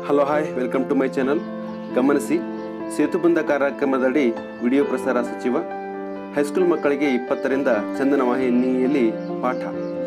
hello hi welcome to my channel ಗಮನಿಸಿ ಸೇತುಬಂಧ ಕಾರ್ಯಕ್ರಮದಡಿ video ಪ್ರಸಾರ ಸಚಿವ ಹೈಸ್ಕೂಲ್ ಮಕ್ಕಳಿಗೆ ಇಪ್ಪತ್ತರಿಂದ ಚಂದನ ವಾಹಿನಿಯಲ್ಲಿ ಪಾಠ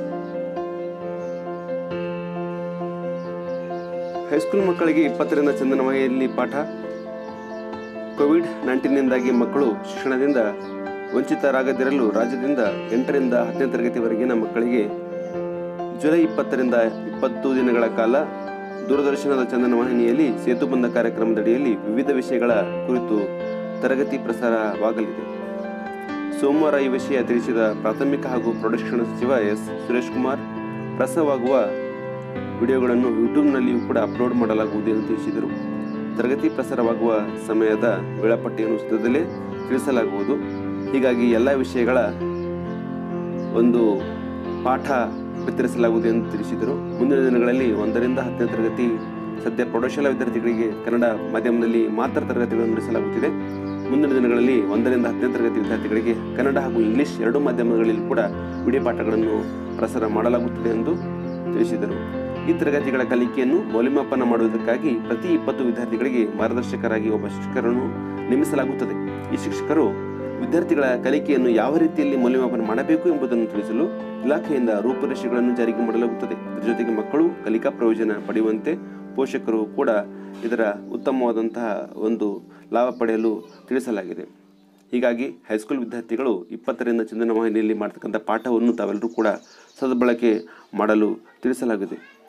ಹೈಸ್ಕೂಲ್ ಮಕ್ಕಳಿಗೆ ಇಪ್ಪತ್ತರಿಂದ ಚಂದನ ವಾಹಿನಿಯಲ್ಲಿ ಪಾಠ ಕೋವಿಡ್ ನೈನ್ಟೀನ್ನಿಂದಾಗಿ ಮಕ್ಕಳು ಶಿಕ್ಷಣದಿಂದ ವಂಚಿತರಾಗದಿರಲು ರಾಜ್ಯದಿಂದ ಎಂಟರಿಂದ ಹತ್ತನೇ ತರಗತಿವರೆಗಿನ ಮಕ್ಕಳಿಗೆ ಜುಲೈ ಇಪ್ಪತ್ತರಿಂದ ಇಪ್ಪತ್ತು ದಿನಗಳ ಕಾಲ ದೂರದರ್ಶನದ ಚಂದನ ವಾಹಿನಿಯಲ್ಲಿ ಸೇತುಬಂಧ ಕಾರ್ಯಕ್ರಮದಡಿಯಲ್ಲಿ ವಿವಿಧ ವಿಷಯಗಳ ಕುರಿತು ತರಗತಿ ಪ್ರಸಾರವಾಗಲಿದೆ ಸೋಮವಾರ ಈ ವಿಷಯ ತಿಳಿಸಿದ ಪ್ರಾಥಮಿಕ ಹಾಗೂ ಪ್ರೌಢಶಿಕ್ಷಣ ಸಚಿವ ಎಸ್ ಸುರೇಶ್ ಕುಮಾರ್ ಪ್ರಸಾರವಾಗುವ ವಿಡಿಯೋಗಳನ್ನು ಯೂಟ್ಯೂಬ್ನಲ್ಲಿಯೂ ಕೂಡ ಅಪ್ಲೋಡ್ ಮಾಡಲಾಗುವುದು ಎಂದು ತಿಳಿಸಿದರು ತರಗತಿ ಪ್ರಸಾರವಾಗುವ ಸಮಯದ ವೇಳಾಪಟ್ಟಿಯನ್ನು ಸದ್ಯದಲ್ಲೇ ತಿಳಿಸಲಾಗುವುದು ಹೀಗಾಗಿ ಎಲ್ಲ ವಿಷಯಗಳ ಒಂದು ಪಾಠ ವಿತರಿಸಲಾಗುವುದು ಎಂದು ತಿಳಿಸಿದರು ಮುಂದಿನ ದಿನಗಳಲ್ಲಿ ಒಂದರಿಂದ ಹತ್ತನೇ ತರಗತಿ ಸದ್ಯ ಪ್ರೌಢಶಾಲಾ ವಿದ್ಯಾರ್ಥಿಗಳಿಗೆ ಕನ್ನಡ ಮಾಧ್ಯಮದಲ್ಲಿ ಮಾತ್ರ ತರಗತಿಗಳನ್ನು ನಡೆಸಲಾಗುತ್ತಿದೆ ಮುಂದಿನ ದಿನಗಳಲ್ಲಿ ಒಂದರಿಂದ ಹತ್ತನೇ ತರಗತಿ ವಿದ್ಯಾರ್ಥಿಗಳಿಗೆ ಕನ್ನಡ ಹಾಗೂ ಇಂಗ್ಲಿಷ್ ಎರಡೂ ಮಾಧ್ಯಮಗಳಲ್ಲಿ ಕೂಡ ವಿಡಿಯೋ ಪಾಠಗಳನ್ನು ಪ್ರಸಾರ ಮಾಡಲಾಗುತ್ತದೆ ಎಂದು ತಿಳಿಸಿದರು ಈ ತರಗತಿಗಳ ಕಲಿಕೆಯನ್ನು ಮೌಲ್ಯಮಾಪನ ಮಾಡುವುದಕ್ಕಾಗಿ ಪ್ರತಿ ಇಪ್ಪತ್ತು ವಿದ್ಯಾರ್ಥಿಗಳಿಗೆ ಮಾರ್ಗದರ್ಶಕರಾಗಿ ಒಬ್ಬ ಶಿಕ್ಷಕರನ್ನು ನೇಮಿಸಲಾಗುತ್ತದೆ ಈ ಶಿಕ್ಷಕರು ವಿದ್ಯಾರ್ಥಿಗಳ ಕಲಿಕೆಯನ್ನು ಯಾವ ರೀತಿಯಲ್ಲಿ ಮೌಲ್ಯಮಾಪನ ಮಾಡಬೇಕು ಎಂಬುದನ್ನು ತಿಳಿಸಲು ಇಲಾಖೆಯಿಂದ ರೂಪುರೇಷೆಗಳನ್ನು ಜಾರಿಗೆ ಮಾಡಲಾಗುತ್ತದೆ ಇದರ ಜೊತೆಗೆ ಮಕ್ಕಳು ಕಲಿಕಾ ಪ್ರಯೋಜನ ಪಡೆಯುವಂತೆ ಪೋಷಕರು ಕೂಡ ಇದರ ಉತ್ತಮವಾದಂತಹ ಒಂದು ಲಾಭ ಪಡೆಯಲು ತಿಳಿಸಲಾಗಿದೆ ಹೀಗಾಗಿ ಹೈಸ್ಕೂಲ್ ವಿದ್ಯಾರ್ಥಿಗಳು ಇಪ್ಪತ್ತರಿಂದ ಚಂದನ ವಾಹಿನಿಯಲ್ಲಿ ಮಾಡ್ತಕ್ಕಂಥ ಪಾಠವನ್ನು ತಾವೆಲ್ಲರೂ ಕೂಡ ಸದ್ಬಳಕೆ ಮಾಡಲು ತಿಳಿಸಲಾಗಿದೆ